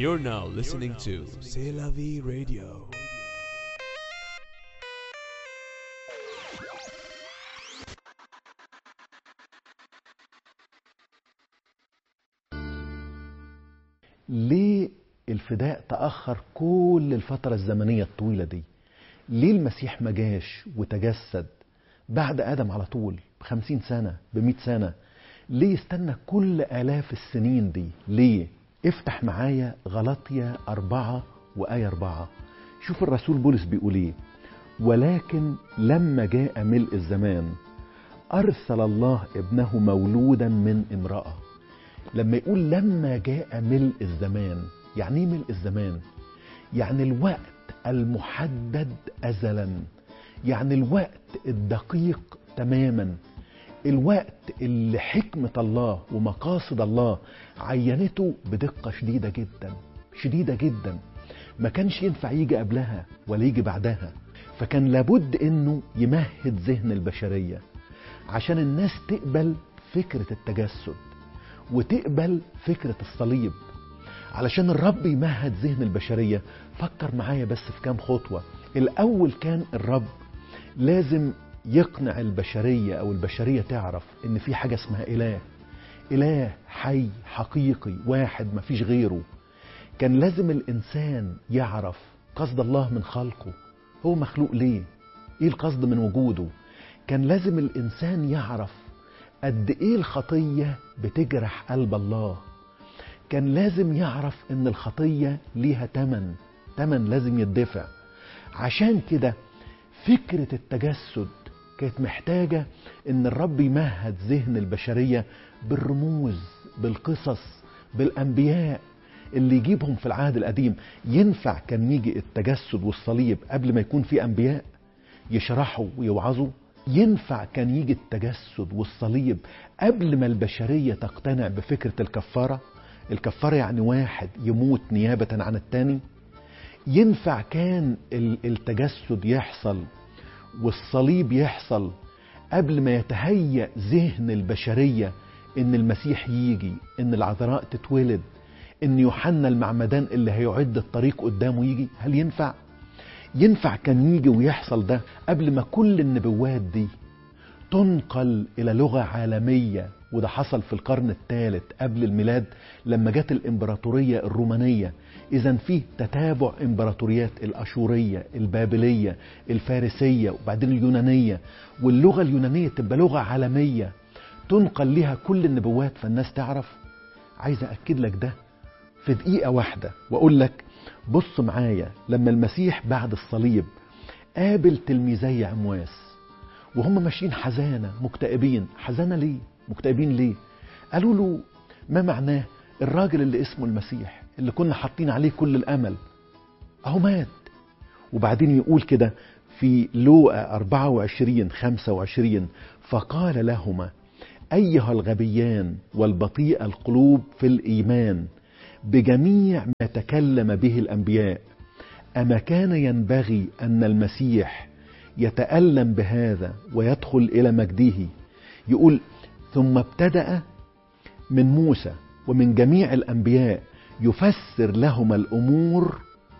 You're now listening to C'est la vie radio. ليه الفداء تأخر كل الفترة الزمنية الطويلة دي ليه المسيح ما جاش وتجسد بعد آدم على طول بخمسين سنة بمئة سنة ليه يستنى كل آلاف السنين دي ليه افتح معايا غلطية أربعة وآية أربعة شوف الرسول بولس بيقول ايه ولكن لما جاء ملء الزمان أرسل الله ابنه مولودا من امرأة لما يقول لما جاء ملء الزمان يعني ايه ملء الزمان يعني الوقت المحدد ازلا يعني الوقت الدقيق تماما الوقت اللي حكمة الله ومقاصد الله عينته بدقة شديدة جدا شديدة جدا ما كانش ينفع يجي قبلها ولا يجي بعدها فكان لابد انه يمهد ذهن البشرية عشان الناس تقبل فكرة التجسد وتقبل فكرة الصليب علشان الرب يمهد ذهن البشرية فكر معايا بس في كام خطوة الأول كان الرب لازم يقنع البشرية أو البشرية تعرف إن في حاجة اسمها إله إله حي حقيقي واحد مفيش غيره كان لازم الإنسان يعرف قصد الله من خلقه هو مخلوق ليه إيه القصد من وجوده كان لازم الإنسان يعرف قد ايه الخطية بتجرح قلب الله كان لازم يعرف ان الخطية ليها تمن تمن لازم يدفع عشان كده فكرة التجسد كانت محتاجة ان الرب يمهد ذهن البشرية بالرموز بالقصص بالانبياء اللي يجيبهم في العهد القديم ينفع كان يجي التجسد والصليب قبل ما يكون في انبياء يشرحوا ويوعظوا ينفع كان يجي التجسد والصليب قبل ما البشرية تقتنع بفكرة الكفارة الكفارة يعني واحد يموت نيابة عن التاني ينفع كان التجسد يحصل والصليب يحصل قبل ما يتهيأ ذهن البشرية ان المسيح يجي ان العذراء تتولد ان يوحنا المعمدان اللي هيعد الطريق قدامه يجي هل ينفع ينفع كان يجي ويحصل ده قبل ما كل النبوات دي تنقل إلى لغة عالمية وده حصل في القرن الثالث قبل الميلاد لما جت الإمبراطورية الرومانية إذا فيه تتابع إمبراطوريات الأشورية البابلية الفارسية وبعدين اليونانية واللغة اليونانية تبقى لغة عالمية تنقل لها كل النبوات فالناس تعرف عايز أكد لك ده في دقيقة واحدة وأقول لك بص معايا لما المسيح بعد الصليب قابل تلميذي عمواس وهم ماشيين حزانة مكتئبين حزانة ليه مكتئبين ليه قالوا له ما معناه الراجل اللي اسمه المسيح اللي كنا حاطين عليه كل الأمل أهو مات وبعدين يقول كده في لوقا 24 25 فقال لهما أيها الغبيان والبطيء القلوب في الإيمان بجميع ما تكلم به الانبياء اما كان ينبغي ان المسيح يتالم بهذا ويدخل الى مجده يقول ثم ابتدا من موسى ومن جميع الانبياء يفسر لهم الامور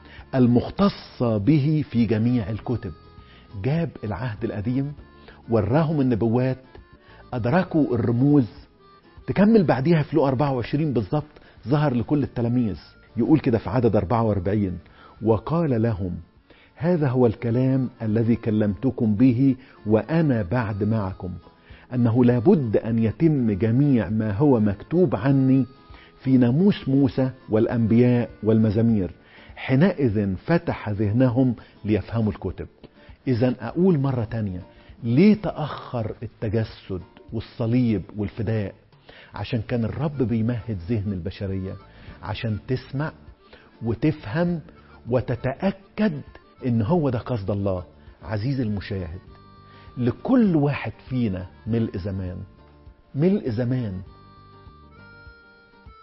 المختصه به في جميع الكتب جاب العهد القديم وراهم النبوات ادركوا الرموز تكمل بعديها في لو 24 بالظبط ظهر لكل التلاميذ يقول كده في عدد 44 وقال لهم هذا هو الكلام الذي كلمتكم به وأنا بعد معكم أنه لابد أن يتم جميع ما هو مكتوب عني في ناموس موسى والأنبياء والمزامير حينئذ فتح ذهنهم ليفهموا الكتب إذا أقول مرة تانية ليه تأخر التجسد والصليب والفداء عشان كان الرب بيمهد ذهن البشرية عشان تسمع وتفهم وتتأكد ان هو ده قصد الله عزيزي المشاهد لكل واحد فينا ملء زمان ملء زمان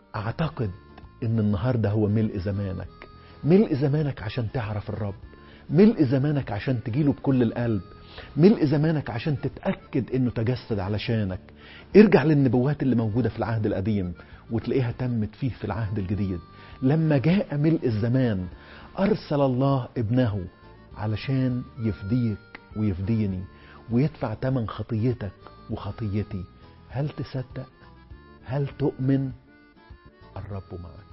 اعتقد ان النهارده هو ملء زمانك ملء زمانك عشان تعرف الرب ملء زمانك عشان تجيله بكل القلب ملء زمانك عشان تتأكد انه تجسد علشانك ارجع للنبوات اللي موجودة في العهد القديم وتلاقيها تمت فيه في العهد الجديد لما جاء ملء الزمان أرسل الله ابنه علشان يفديك ويفديني ويدفع ثمن خطيتك وخطيتي هل تصدق هل تؤمن الرب معك